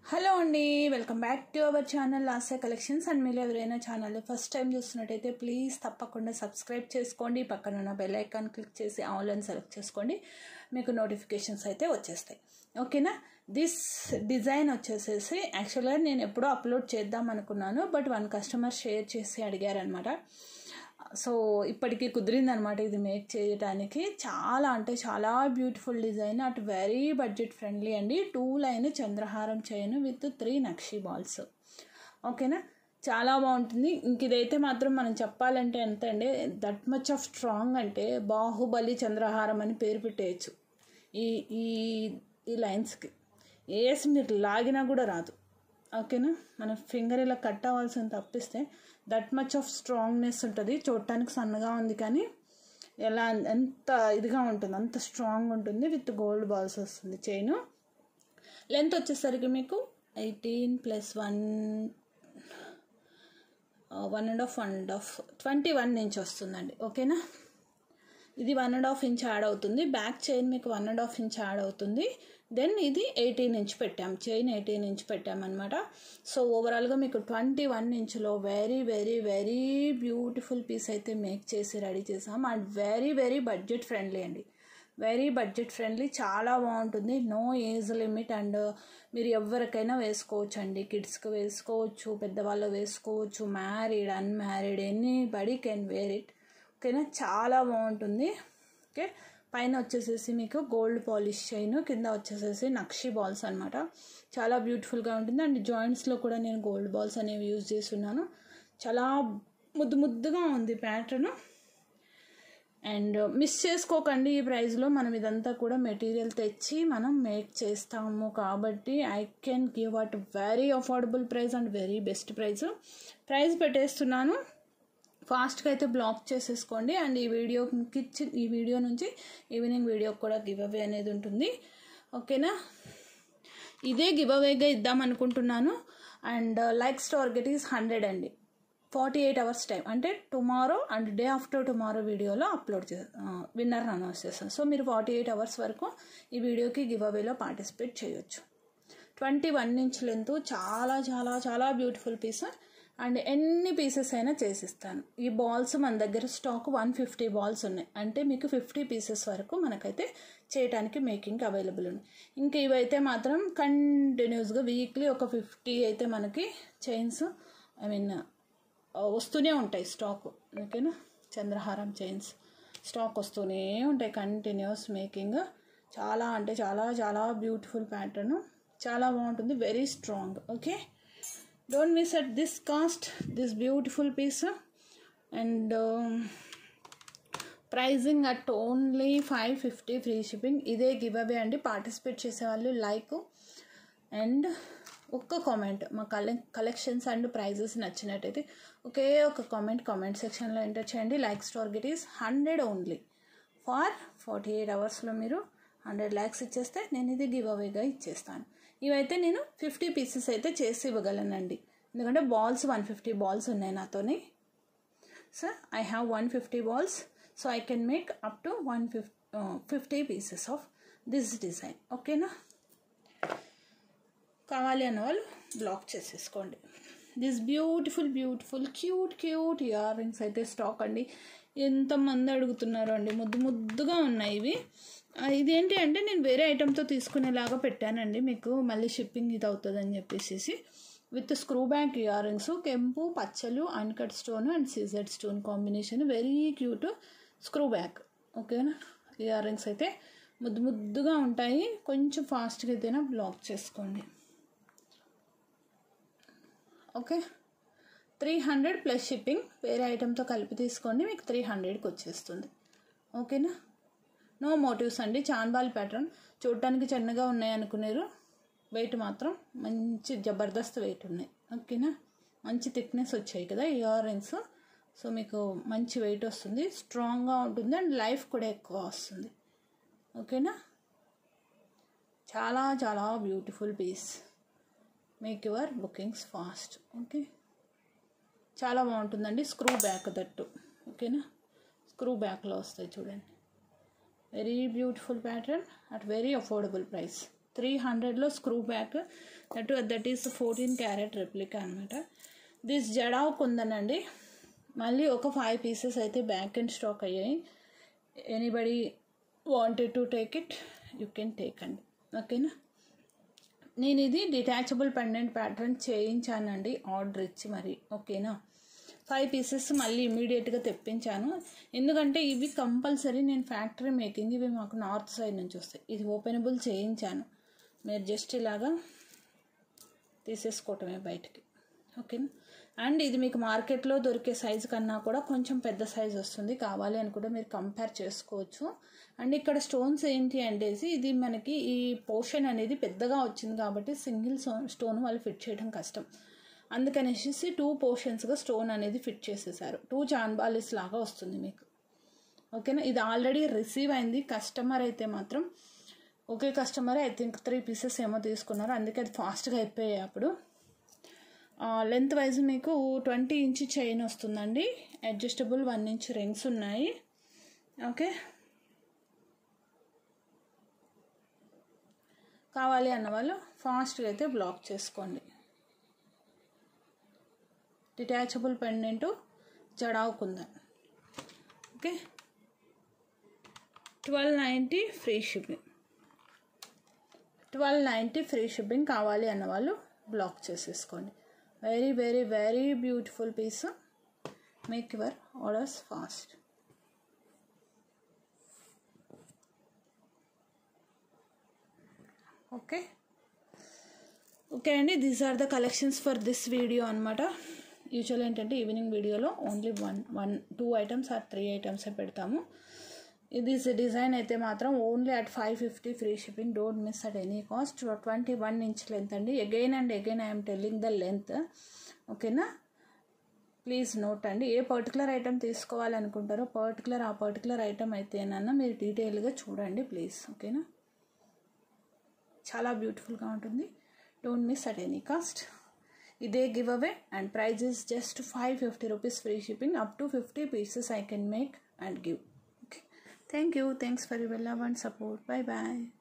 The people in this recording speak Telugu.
హలో అండి welcome back to our channel Lasa collections and మీరు ఎవరైనా ఛానల్ ఫస్ట్ టైం చూస్తున్నట్టయితే ప్లీజ్ తప్పకుండా సబ్స్క్రైబ్ చేసుకోండి పక్కన ఉన్న బెల్ ఐకాన్ క్లిక్ చేసి ఆల్ అని సెలెక్ట్ చేసుకోండి మీకు నోటిఫికేషన్స్ అయితే వచ్చేస్తాయి ఓకేనా దిస్ డిజైన్ వచ్చేసేసి యాక్చువల్గా నేను ఎప్పుడో అప్లోడ్ చేద్దాం అనుకున్నాను బట్ వన్ కస్టమర్ షేర్ చేసి అడిగారనమాట సో ఇప్పటికి కుదిరిందనమాట ఇది మేక్ చేయడానికి చాలా అంటే చాలా బ్యూటిఫుల్ డిజైన్ అటు వెరీ బడ్జెట్ ఫ్రెండ్లీ అండి టూ లైన్ చంద్రహారం చేయను విత్ త్రీ నక్షి బాల్స్ ఓకేనా చాలా బాగుంటుంది ఇంక ఇదైతే మాత్రం మనం చెప్పాలంటే ఎంత అండి దట్ మచ్ ఆఫ్ స్ట్రాంగ్ అంటే బాహుబలి చంద్రహారం అని పేరు పెట్టేయచ్చు ఈ ఈ ఈ లైన్స్కి వేసి మీరు లాగినా కూడా రాదు ఓకేనా మన ఫింగర్ ఇలా కట్ అవ్వాల్సింది తప్పిస్తే దట్ మచ్ ఆఫ్ స్ట్రాంగ్నెస్ ఉంటుంది చూడటానికి సన్నగా ఉంది కానీ ఎలా ఎంత ఇదిగా ఉంటుంది అంత స్ట్రాంగ్ ఉంటుంది విత్ గోల్డ్ బాల్స్ వస్తుంది చైన్ లెంత్ వచ్చేసరికి మీకు eighteen plus one one and half one and half twenty one inch వస్తుందండి ఓకేనా ఇది one and half inch add అవుతుంది బ్యాక్ చైన్ మీకు one and half inch add అవుతుంది దెన్ ఇది ఎయిటీన్ ఇంచ్ పెట్టాం చైన్ ఎయిటీన్ ఇంచ్ పెట్టామన్నమాట సో ఓవరాల్గా మీకు ట్వంటీ వన్ ఇంచ్లో very very very beautiful piece అయితే మేక్ చేసి రెడీ చేసాం and very very budget friendly అండి వెరీ బడ్జెట్ ఫ్రెండ్లీ చాలా బాగుంటుంది నో ఏజ్ లిమిట్ అండ్ మీరు ఎవరికైనా వేసుకోవచ్చు అండి కిడ్స్కి వేసుకోవచ్చు పెద్దవాళ్ళు వేసుకోవచ్చు married unmarried anybody can wear it ఓకేనా చాలా బాగుంటుంది ఓకే పైన వచ్చేసేసి మీకు గోల్డ్ పాలిష్ చైన్ కింద వచ్చేసేసి నక్షి బాల్స్ అనమాట చాలా బ్యూటిఫుల్గా ఉంటుంది అండ్ జాయింట్స్లో కూడా నేను గోల్డ్ బాల్స్ అనేవి యూజ్ చేస్తున్నాను చాలా ముద్దు ముద్దుగా ఉంది ప్యాటర్న్ అండ్ మిస్ చేసుకోకండి ఈ ప్రైస్లో మనం ఇదంతా కూడా మెటీరియల్ తెచ్చి మనం మేక్ చేస్తాము కాబట్టి I can give at very affordable price and very best price price పెట్టేస్తున్నాను ఫాస్ట్గా అయితే బ్లాక్ చేసేసుకోండి అండ్ ఈ వీడియోకి ఈ వీడియో నుంచి ఈవినింగ్ వీడియోకి కూడా గివ్ అవే అనేది ఉంటుంది ఓకేనా ఇదే గివ్ అవేగా ఇద్దాం అనుకుంటున్నాను and likes target is hundred అండి ఫార్టీ ఎయిట్ అవర్స్ టైం అంటే tomorrow and day after tomorrow వీడియోలో అప్లోడ్ చే విన్నర్ అనౌన్స్ చేస్తాను సో మీరు ఫార్టీ ఎయిట్ అవర్స్ వరకు ఈ వీడియోకి గివ్ అవేలో పార్టిసిపేట్ చేయొచ్చు ట్వంటీ వన్ ఇంచ్ లెంత్ చాలా చాలా చాలా బ్యూటిఫుల్ పీస్ అండ్ ఎన్ని పీసెస్ అయినా చేసిస్తాను ఈ బాల్స్ మన దగ్గర స్టాక్ వన్ ఫిఫ్టీ బాల్స్ ఉన్నాయి అంటే మీకు ఫిఫ్టీ పీసెస్ వరకు మనకైతే చేయడానికి మేకింగ్ అవైలబుల్ ఉంది ఇంకా ఇవైతే మాత్రం కంటిన్యూస్గా వీక్లీ ఒక ఫిఫ్టీ అయితే మనకి చైన్స్ ఐ మీన్ వస్తూనే ఉంటాయి స్టాక్ ఓకేనా చంద్రహారం చైన్స్ స్టాక్ వస్తూనే ఉంటాయి కంటిన్యూస్ మేకింగ్ చాలా అంటే చాలా చాలా బ్యూటిఫుల్ ప్యాటర్న్ చాలా బాగుంటుంది very strong okay don't miss at this cost this beautiful piece and pricing at only five fifty free shipping ఇదే గివ్ అవే అండి పార్టిసిపేట్ చేసేవాళ్ళు లైక్ అండ్ ఒక్క కామెంట్ మా కలె కలెక్షన్స్ అండ్ ప్రైజెస్ నచ్చినట్టయితే ఒకే ఒక కామెంట్ కామెంట్ సెక్షన్లో ఎంటర్ చేయండి likes target is hundred only for forty eight అవర్స్లో మీరు హండ్రెడ్ ల్యాక్స్ ఇచ్చేస్తే నేను ఇది గివ్ అవేగా ఇచ్చేస్తాను ఇవైతే నేను ఫిఫ్టీ పీసెస్ అయితే చేసి ఇవ్వగలనండి ఎందుకంటే బాల్స్ వన్ ఫిఫ్టీ బాల్స్ ఉన్నాయి నాతోని so I have one fifty balls so I can make up to one fif fifty pieces of this design ఓకేనా కావాలి అన్న వాళ్ళు బ్లాక్ చేసేసుకోండి this beautiful beautiful cute cute earrings అయితే స్టాక్ అండి ఎంతమంది అడుగుతున్నారు అండి ముద్దు ముద్దుగా ఉన్నాయి ఇవి ఇదేంటి అంటే నేను వేరే ఐటెంతో తీసుకునేలాగా పెట్టానండి మీకు మళ్ళీ షిప్పింగ్ ఇది అవుతుందని చెప్పేసి with screw back earrings కెంపు పచ్చలు uncut stone and CZ stone combination very cute screw back ఓకేనా ఇయర్ రింగ్స్ అయితే ముద్దు ముద్దుగా ఉంటాయి కొంచెం ఫాస్ట్గా అయితేనే బ్లాక్ చేసుకోండి okay three hundred plus shipping వేరే ఐటెంతో కలిపి తీసుకోండి మీకు త్రీ హండ్రెడ్కి వచ్చేస్తుంది ఓకేనా నో మోటివ్స్ అండి చాన్బాల్ ప్యాటర్న్ చూడటానికి చిన్నగా ఉన్నాయి అనుకునేరు వెయిట్ మాత్రం మంచి జబర్దస్త్ వెయిట్ ఉన్నాయి ఓకేనా మంచి థిక్నెస్ వచ్చాయి కదా ఇయర్ రింగ్స్ సో మీకు మంచి వెయిట్ వస్తుంది స్ట్రాంగ్గా ఉంటుంది అండ్ లైఫ్ కూడా ఎక్కువ వస్తుంది ఓకేనా చాలా చాలా beautiful piece make your bookings fast okay చాలా బాగుంటుందండి స్క్రూ బ్యాక్ దట్టు ఓకేనా స్క్రూ బ్యాక్లో వస్తాయి చూడండి very beautiful pattern at very affordable price three హండ్రెడ్లో screw back that that is fourteen carat replica అనమాట దిస్ జడావ్ కుందనండి మళ్ళీ ఒక ఫైవ్ పీసెస్ అయితే బ్యాక్ అండ్ స్టాక్ అయ్యాయి anybody wanted to take it you can take అండి ఓకేనా నేను ఇది డిటాచబుల్ పెండెంట్ ప్యాటర్న్ చేయించానండి ఆర్డర్ ఇచ్చి మరి ఓకేనా ఫైవ్ పీసెస్ మళ్ళీ ఇమీడియట్గా తెప్పించాను ఎందుకంటే ఇవి కంపల్సరీ నేను ఫ్యాక్టరీ మేకింగ్ ఇవి మాకు నార్త్ సైడ్ నుంచి వస్తాయి ఇది ఓపెనబుల్ చేయించాను మీరు జస్ట్ ఇలాగా తీసేసుకోవటమే బయటికి ఓకేనా అండ్ ఇది మీకు మార్కెట్లో దొరికే సైజు కన్నా కూడా కొంచెం పెద్ద సైజు వస్తుంది కావాలి అని కూడా మీరు కంపేర్ చేసుకోవచ్చు అండ్ ఇక్కడ స్టోన్స్ ఏంటి అంటేసి ఇది మనకి ఈ పోర్షన్ అనేది పెద్దగా వచ్చింది కాబట్టి సింగిల్ స్టోన్ వాళ్ళు ఫిట్ చేయడం కష్టం అందుకనేసి టూ పోర్షన్స్గా స్టోన్ అనేది ఫిట్ చేసేసారు టూ చాన్బాలిస్ లాగా వస్తుంది మీకు ఓకేనా ఇది ఆల్రెడీ రిసీవ్ అయింది కస్టమర్ అయితే మాత్రం ఒకే customer I think three pieces ఏమో తీసుకున్నారు అందుకే అది ఫాస్ట్గా అయిపోయాయి అప్పుడు లెంత్ వైజ్ మీకు ట్వంటీ ఇంచ్ చైన్ వస్తుందండి అడ్జస్టబుల్ వన్ ఇంచ్ రింగ్స్ ఉన్నాయి ఓకే కావాలి అన్న వాళ్ళు ఫాస్ట్గా అయితే బ్లాక్ చేసుకోండి detachable pendant jadau kundan okay twelve ninety free shipping twelve ninety free shipping కావాలి అన్న వాళ్ళు బ్లాక్ చేసేసుకోండి very very very beautiful piece make your orders fast okay okay అండి these are the collections for this video అనమాట యూజువల్ ఏంటంటే ఈవినింగ్ వీడియోలో only one one two items or three ఐటమ్సే పెడతాము ఇది డిజైన్ అయితే మాత్రం only at five fifty free shipping don't miss at any cost twenty one inch length అండి again and again I'm telling the length ఓకేనా ప్లీజ్ నోట్ అండి ఏ పర్టికులర్ ఐటమ్ తీసుకోవాలనుకుంటారో పర్టికులర్ ఆ పర్టికులర్ ఐటమ్ అయితేనన్నా మీరు డీటెయిల్గా చూడండి ప్లీజ్ ఓకేనా చాలా బ్యూటిఫుల్గా ఉంటుంది don't miss at any cost ఇదే give away and price is just five fifty rupees free shipping up to fifty pieces I can make and give okay thank you thanks for your love and support bye bye